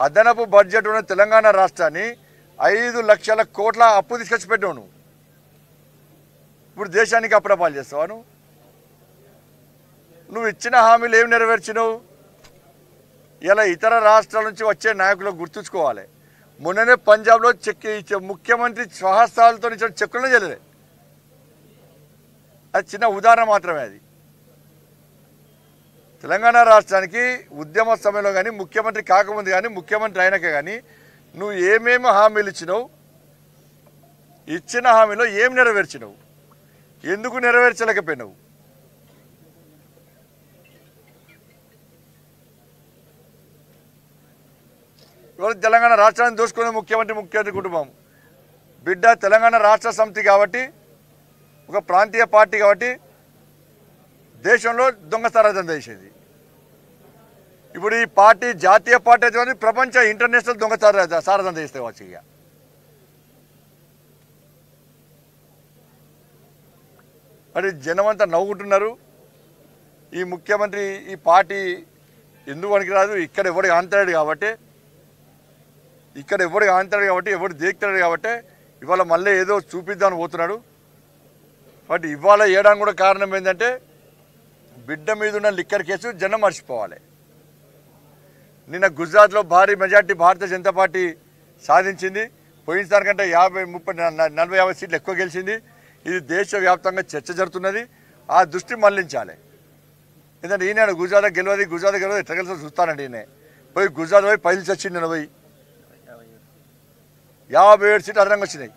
అదనపు బడ్జెట్ ఉన్న తెలంగాణ రాష్ట్రాన్ని ఐదు లక్షల కోట్ల అప్పు తీసుకొచ్చి పెట్టావు నువ్వు ఇప్పుడు దేశానికి అప్రపాలు చేస్తావా నువ్వు నువ్వు ఇచ్చిన హామీలు ఏం నెరవేర్చినావు ఇలా ఇతర రాష్ట్రాల నుంచి వచ్చే నాయకులు గుర్తుంచుకోవాలి మొన్ననే పంజాబ్లో చెక్ ఇచ్చే ముఖ్యమంత్రి స్వహస్తాలతో ఇచ్చిన చెక్కులను చేయలే అది చిన్న ఉదాహరణ మాత్రమే అది తెలంగాణ రాష్ట్రానికి ఉద్యమ సమయంలో కానీ ముఖ్యమంత్రి కాకముందు కానీ ముఖ్యమంత్రి అయినాక కానీ నువ్వు ఏమేమి హామీలు ఇచ్చినావు ఇచ్చిన హామీలో ఏం నెరవేర్చినావు ఎందుకు నెరవేర్చలేకపోయినావు ఇవాళ తెలంగాణ రాష్ట్రాన్ని దోచుకునే ముఖ్యమంత్రి ముఖ్యమంత్రి కుటుంబం బిడ్డ తెలంగాణ రాష్ట్ర సమితి కాబట్టి ఒక ప్రాంతీయ పార్టీ కాబట్టి దేశంలో దొంగ సారాధన చేసేది ఇప్పుడు ఈ పార్టీ జాతీయ పార్టీ అయితే కానీ ప్రపంచ ఇంటర్నేషనల్ దొంగ సారా సారథం చేస్తే వచ్చి ఇక మరి జనమంతా నవ్వుకుంటున్నారు ఈ ముఖ్యమంత్రి ఈ పార్టీ ఎందుకు పనికిరాదు ఇక్కడ ఎవడు ఆంతరాడు కాబట్టి ఇక్కడ ఎవడు ఆంతరాడు కాబట్టి ఎవడు దేక్తాడు కాబట్టి ఇవాళ మళ్ళీ ఏదో చూపిద్దామని పోతున్నాడు బట్ ఇవాళ ఏడానికి కూడా కారణం ఏంటంటే బిడ్డ మీద ఉన్న లిక్కర్ కేసు జనం మర్చిపోవాలి నిన్న గుజరాత్లో భారీ మెజార్టీ భారతీయ జనతా పార్టీ సాధించింది పోయిన దానికంటే యాభై ముప్పై న- న- నలభై యాభై సీట్లు ఎక్కువ గెలిచింది ఇది దేశవ్యాప్తంగా చర్చ జరుగుతున్నది ఆ దృష్టి మళ్లించాలి ఎందుకంటే ఈయన గుజరాత్ గెలవది గుజరాత్ గెలవదు ఎట్లా గెలుస్తుందో చూస్తానండి ఈయన పోయి గుజరాత్ పోయి పైలు చచ్చింది నేను పోయి యాభై ఏడు సీట్లు అదనంగా వచ్చినాయి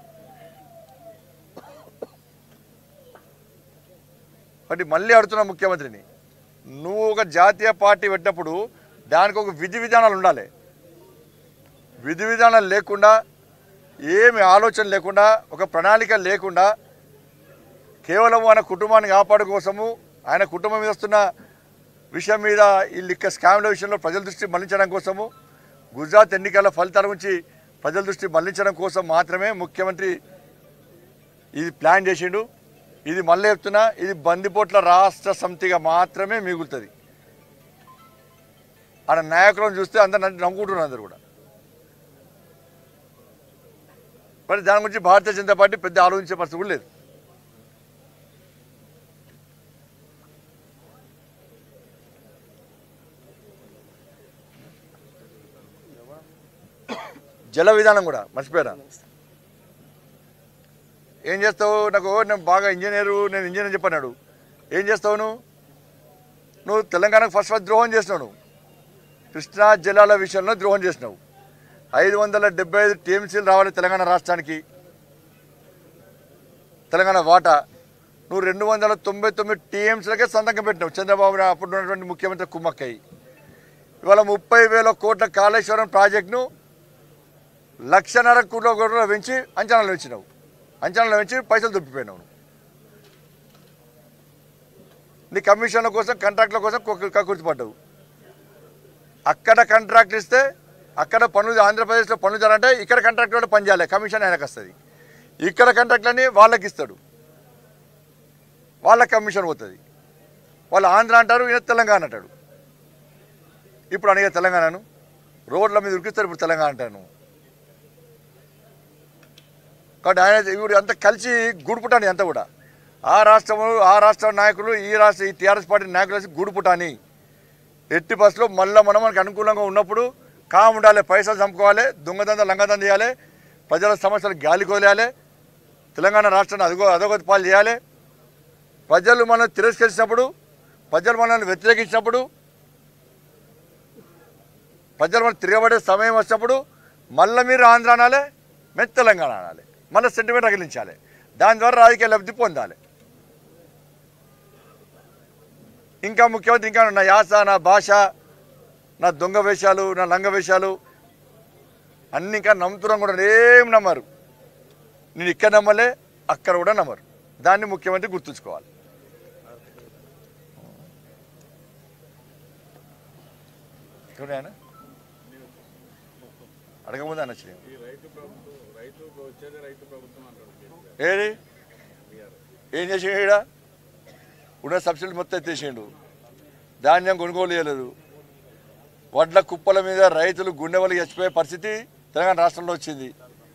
కాబట్టి మళ్ళీ అడుగుతున్నా ముఖ్యమంత్రిని నువ్వు ఒక జాతీయ పార్టీ పెట్టినప్పుడు దానికి ఒక విధి విధానాలు ఉండాలి విధి విధానాలు లేకుండా ఏమి ఆలోచన లేకుండా ఒక ప్రణాళిక లేకుండా కేవలం ఆయన కుటుంబాన్ని కాపాడు కోసము ఆయన కుటుంబం మీద వస్తున్న విషయం మీద ఈ లిక్క స్కామ్ల విషయంలో ప్రజల దృష్టి మళ్లించడం కోసము గుజరాత్ ఎన్నికల ఫలితాల గురించి ప్రజల దృష్టి మళ్లించడం కోసం మాత్రమే ముఖ్యమంత్రి ఇది ప్లాన్ చేసిండు ఇది మళ్ళీ చెప్తున్నా ఇది బందిపోట్ల రాష్ట్ర సమితిగా మాత్రమే మిగులుతుంది ఆడ నాయకులను చూస్తే అందరు నవ్వు- నవ్వుకుంటున్నారు అందరు కూడా మరి దాని గురించి భారతీయ జనతా పార్టీ పెద్ద ఆలోచించే పరిస్థితి కూడా లేదు జల విధానం కూడా మర్చిపోయారా ఏం చేస్తావు నాకు నేను బాగా ఇంజనీరు నేను ఇంజనీర్ చెప్పన్నాడు ఏం చేస్తావు నువ్వు నువ్వు తెలంగాణకు ఫస్ట్ ఫస్ట్ ద్రోహం చేసినావు నువ్వు కృష్ణా జలాల విషయంలో ద్రోహం చేసినావు ఐదు వందల డెబ్బై ఐదు టీఎంసీలు రావాలి తెలంగాణ రాష్ట్రానికి తెలంగాణ వాటా నువ్వు రెండు వందల తొంభై తొమ్మిది టీఎంసీలకే సంతకం పెట్టినావు చంద్రబాబు నాయుడు అప్పుడు ఉన్నటువంటి ముఖ్యమంత్రి కుమ్మక్కయ్య ఇవాళ ముప్పై వేల కోట్ల కాళేశ్వరం ప్రాజెక్టును లక్షన్నర కోట్ల కోట్ల పెంచి అంచనాలు పెంచినావు అంచనాలు పెంచి పైసలు దొబ్బిపోయినావు నువ్వు. నీ కమిషన్ల కోసం కాంట్రాక్ట్ల కోసం కక్కుర్తిపడ్డావు అక్కడ కాంట్రాక్ట్ ఇస్తే అక్కడ పనులు ఆంధ్రప్రదేశ్లో పనులు చేయాలంటే ఇక్కడ కాంట్రాక్ట్ కూడా పని చేయాలి కమిషన్ ఆయనకు వస్తుంది ఇక్కడ కాంట్రాక్ట్లన్నీ వాళ్ళకి ఇస్తాడు వాళ్ళకి కమిషన్ పోతుంది వాళ్ళు ఆంధ్ర అంటారు ఈయన తెలంగాణ అంటాడు ఇప్పుడు అడిగే తెలంగాణను రోడ్ల మీద ఉరికిస్తారు ఇప్పుడు తెలంగాణ అంటాను కాబట్టి ఆయన ఇప్పుడు అంతా కలిసి గూడుపుటాని అంతా కూడా ఆ రాష్ట్రంలో ఆ రాష్ట్ర నాయకులు ఈ రాష్ట్ర ఈ టీఆర్ఎస్ పార్టీ నాయకులు కలిసి గూడుపుటాని ఎట్టి బస్సులో మళ్ళీ మనం మనకు అనుకూలంగా ఉన్నప్పుడు కామ్ ఉండాలి పైసలు చంపుకోవాలి దొంగదంద లంగదంద చేయాలి ప్రజల సమస్యలు గాలి కోలేయాలి తెలంగాణ రాష్ట్రాన్ని అదగో అదోగతి పాలు చేయాలి ప్రజలు మనం తిరస్కరించినప్పుడు ప్రజలు మనల్ని వ్యతిరేకించినప్పుడు ప్రజలు మనం తిరగబడే సమయం వచ్చినప్పుడు మళ్ళీ మీరు ఆంధ్ర అనాలి మేము తెలంగాణ అనాలి మళ్ళీ సెంటిమెంట్ రగిలించాలి దాని ద్వారా రాజకీయ లబ్ధి పొందాలి ఇంకా ముఖ్యమంత్రి ఇంకా నా యాస నా భాష నా దొంగ వేషాలు నా లంగ వేషాలు అన్ని ఇంకా నమ్ముతున్నాం కూడా ఏం నమ్మరు నేను ఇక్కడ నమ్మలే అక్కడ కూడా నమ్మరు దాన్ని ముఖ్యమంత్రి గుర్తుంచుకోవాలి చూడండి ఆయన అడగముందు ఆయన వచ్చి ఈ రైతు ప్రభుత్వం రైతు వచ్చేది రైతు ప్రభుత్వం అంటాడు కేసీఆర్. ఏది ఏం చేసిండు ఈడ ఉన్న సబ్సిడీ మొత్తం ఎత్తేసిండు ధాన్యం కొనుగోలు చేయలేదు వడ్ల కుప్పల మీద రైతులు గుండెవలు చచ్చిపోయే పరిస్థితి తెలంగాణ రాష్ట్రంలో వచ్చింది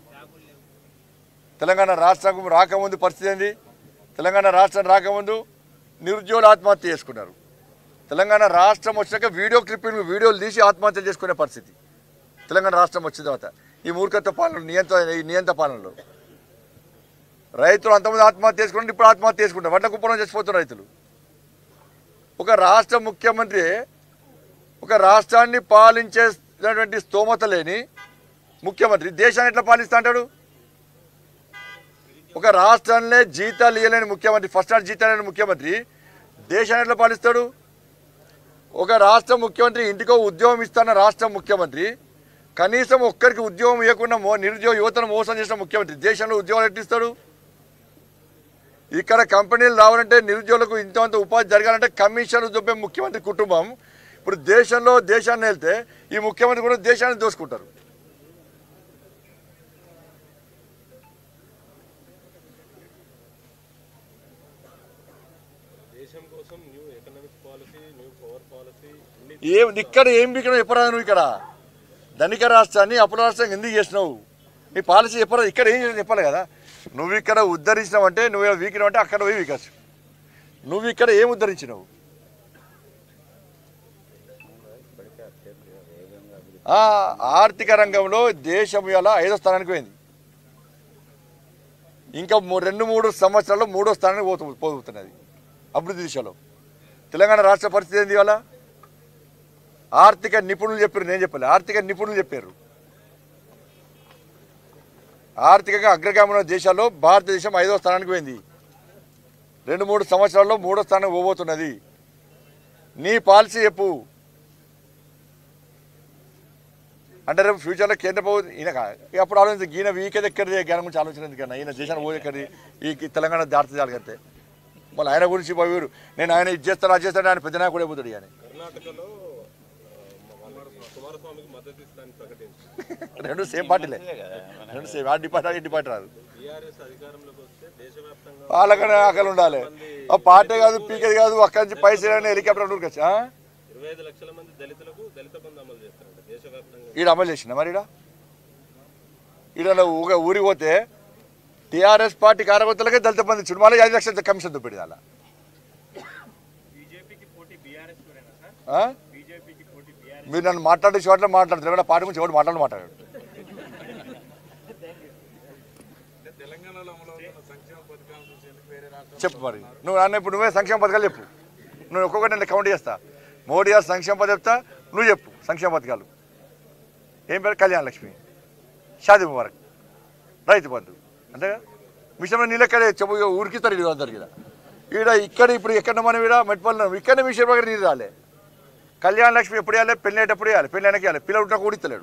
తెలంగాణ రాష్ట్రం రాకముందు పరిస్థితి ఏంది తెలంగాణ రాష్ట్రం రాకముందు నిరుద్యోగులు ఆత్మహత్య చేసుకున్నారు తెలంగాణ రాష్ట్రం వచ్చినాక వీడియో క్లిప్పింగ్ వీడియోలు తీసి ఆత్మహత్య చేసుకునే పరిస్థితి తెలంగాణ రాష్ట్రం వచ్చిన తర్వాత ఈ మూర్ఖత్వ పాలన నియంత్ర ఈ నియంత్ర పాలనలో రైతులు అంతమంది ఆత్మహత్య చేసుకుంటే ఇప్పుడు ఆత్మహత్య చేసుకుంటారు వడ్ల కుప్పలో చచ్చిపోతున్నారు రైతులు ఒక రాష్ట్ర ముఖ్యమంత్రి ఒక రాష్ట్రాన్ని పాలించేటువంటి స్తోమత లేని ముఖ్యమంత్రి దేశాన్ని ఎట్లా పాలిస్తా అంటాడు ఒక రాష్ట్రాన్నే జీతాలు ఇవ్వలేని ముఖ్యమంత్రి ఫస్ట్ క్లాస్ జీతాలు లేని ముఖ్యమంత్రి దేశాన్ని ఎట్లా పాలిస్తాడు ఒక రాష్ట్ర ముఖ్యమంత్రి ఇంటికో ఉద్యోగం ఇస్తాన్న రాష్ట్ర ముఖ్యమంత్రి కనీసం ఒక్కరికి ఉద్యోగం ఇవ్వకుండా మో నిరుద్యోగ యువతను మోసం చేసిన ముఖ్యమంత్రి దేశంలో ఉద్యోగాలు ఎట్టిస్తాడు ఇక్కడ కంపెనీలు రావాలంటే నిరుద్యోగులకు ఇంతమంత ఉపాధి జరగాలంటే కమిషన్లు చూపే ముఖ్యమంత్రి కుటుంబం ఇప్పుడు దేశంలో దేశాన్ని వెళ్తే ఈ ముఖ్యమంత్రి కూడా దేశాన్ని దోసుకుంటారు దేశం కోసం new economic policy new power policy అన్ని ఏం ఇక్కడ ఏం బిక్కడ చెప్పరాదు నువ్వు ఇక్కడ ధనిక రాష్ట్రాన్ని అప్పుల రాష్ట్రాన్ని ఎందుకు చేసినావు నీ పాలసీ చెప్పరాదు ఇక్కడ ఏం చేసినా చెప్పాలి కదా నువ్వు ఇక్కడ ఉద్ధరించినావంటే నువ్వు వీకినావంటే అక్కడ పోయి వీకచ్చు నువ్వు ఇక్కడ ఏం ఉద్ధరించినావు ఆ, ఆర్థిక రంగంలో దేశం ఇలా ఐదో స్థానానికి పోయింది ఇంకా మూ- రెండు మూడు సంవత్సరాల్లో మూడో స్థానానికి పోతు పోతున్నది అభివృద్ధి దిశలో తెలంగాణ రాష్ట్ర పరిస్థితి ఏంది ఇవాళ ఆర్థిక నిపుణులు చెప్పారు నేను చెప్పలే ఆర్థిక నిపుణులు చెప్పారు ఆర్థికంగా అగ్రగామిన దేశాల్లో భారతదేశం ఐదో స్థానానికి పోయింది రెండు మూడు సంవత్సరాల్లో మూడో స్థానం పోబోతున్నది నీ పాలసీ చెప్పు అంటే రేపు ఫ్యూచర్లో కేంద్ర ప్రభుత్వం ఈయన కా- ఇక అప్పుడు ఆలోచించి ఈయన వీకే ఎక్కడిది జ్ఞానం గురించి ఆలోచన ఎందుకన్నా ఈయన దేశాన్ని పోయి ఎక్కడిది ఈ తెలంగాణ దాటి జాగ్రత్త మళ్ళీ ఆయన గురించి పోయారు నేను ఆయన ఇది చేస్తాను అది చేస్తాను ఆయన పెద్ద నాయకుడు అయిపోతాడు ఆయన కర్ణాటకలో ఆ, వాళ్ళ కుమారస్వామికి మద్దతు ఇస్తానని ప్రకటించింది రెండు సేమ్ పార్టీలే రెండు సేమ్ ఆ డిపార్ట్ ఈ డిపార్ట్ రాదు టీఆర్ఎస్ అధికారంలోకి వస్తే దేశవ్యాప్తంగా వాళ్ళకనే ఆకలి ఉండాలి ఆ పార్టీ కాదు పీకేది కాదు అక్కడి నుంచి పైసలు హెలికాప్టర్ ఊరికి వచ్చా ఇరవై ఐదు లక్షల మంది దళితులకు దళిత బంధు అమలు చేస్తారంట దేశవ్యాప్తంగా ఈడ అమలు చేసిన మరి ఈడ ఈడ నువ్వు ఊగ ఊరికి పోతే టీఆర్ఎస్ పార్టీ కార్యకర్తలకే దళిత మంది చూడు మళ్ళీ ఐదు లక్షల కమిషన్ చూపెట్టి అలా బీజేపీకి పోటీ బీఆర్ఎస్ కూడానా సార్ ఆ? బీజేపీకి పోటీ బీఆర్ఎస్ మీరు నన్ను మాట్లాడే చోట్ల మాట్లాడుతున్నారు ఏమైనా పార్టీ గురించి ఎవరు మాట్లాడి మాట్లాడాడు అంటే తెలంగాణలో అమలు అవుతున్న సంక్షేమ పథకాలను చూసి ఎందుకు వేరే రాష్ట్రాలు చెప్పు మరి నువ్వు నాన్న ఇప్పుడు నువ్వే సంక్షేమ పథకాలు చెప్పు నువ్వు ఒక్కొక్కటి నేను కౌంట్ చేస్తా మోడీ గారు సంక్షేమ పథకం చెప్తా నువ్వు చెప్పు సంక్షేమ పథకాలు ఏం పేరు కళ్యాణ లక్ష్మి షాది ముబారక్ రైతు బంధు అంతేగా మిషన్ నీళ్ళు ఎక్కడ చెప్పు ఇక ఉరికిస్తారు ఇది అందరికి ఈడ. ఈడ ఇక్కడ ఇప్పుడు ఎక్కడ మనం ఈడ మెట్పల్లి ఇక్కడనే మిషన్ దగ్గర నీళ్ళు రాలే కళ్యాణ లక్ష్మి ఎప్పుడు వేయాలి పెళ్ళి అయ్యేటప్పుడు వేయాలి పెళ్ళి అయినాక వేయాలి పిల్లలు ఉంటే కూడిస్తలేడు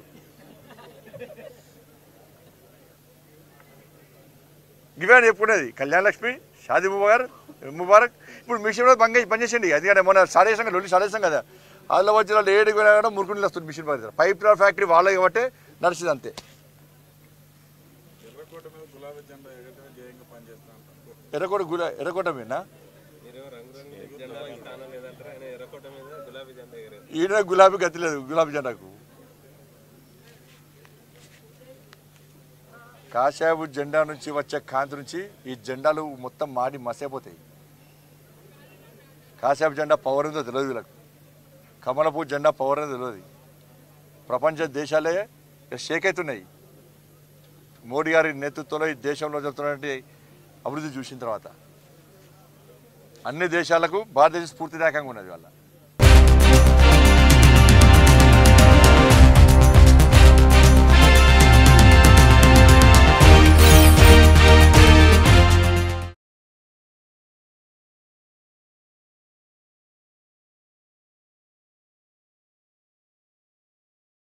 ఇవే చెప్పుకునేది కళ్యాణ లక్ష్మి షాది ముబారక్ ముబారక్ ఇప్పుడు మిషన్ కూడా బంద్ చేసి- బంద్ చేసిండి అది మొన్న సాడేసాం కదా లొల్లి సాడేసాం కదా అందులో వచ్చి వాళ్ళు ఏడు కూడా మురుకుని వస్తుంది మిషన్ పని పైప్ ఫ్యాక్టరీ వాళ్ళ కాబట్టి నడిచింది అంతే ఎర్రకోట మీద గులాబీ జెండా ఎగటమే ధ్యేయంగా పనిచేస్తా ఉంటారు ఎర్రకోట గుల ఎర్రకోట మీనా మీరేమో రంగురంగు జెండా స్థానం లేదంటారా ఆయన ఎర్రకోట మీద గులాబీ జెండా ఎగరేది ఈయన గులాబీ గతి లేదు గులాబీ జెండాకు కాషాయపు జెండా నుంచి వచ్చే కాంతి నుంచి ఈ జెండాలు మొత్తం మాడి మసైపోతాయి కాషాయపు జెండా పవర్ ఉందో తెలియదు వీళ్ళకు కమలపు జెండా పవర్ ఉందో తెలియదు ప్రపంచ దేశాలే షేక్ అవుతున్నాయి మోడీ గారి నేతృత్వంలో ఈ దేశంలో జరుగుతున్నటువంటి అభివృద్ధి చూసిన తర్వాత అన్ని దేశాలకు భారతదేశం స్ఫూర్తిదాయకంగా ఉన్నది వాళ్ళ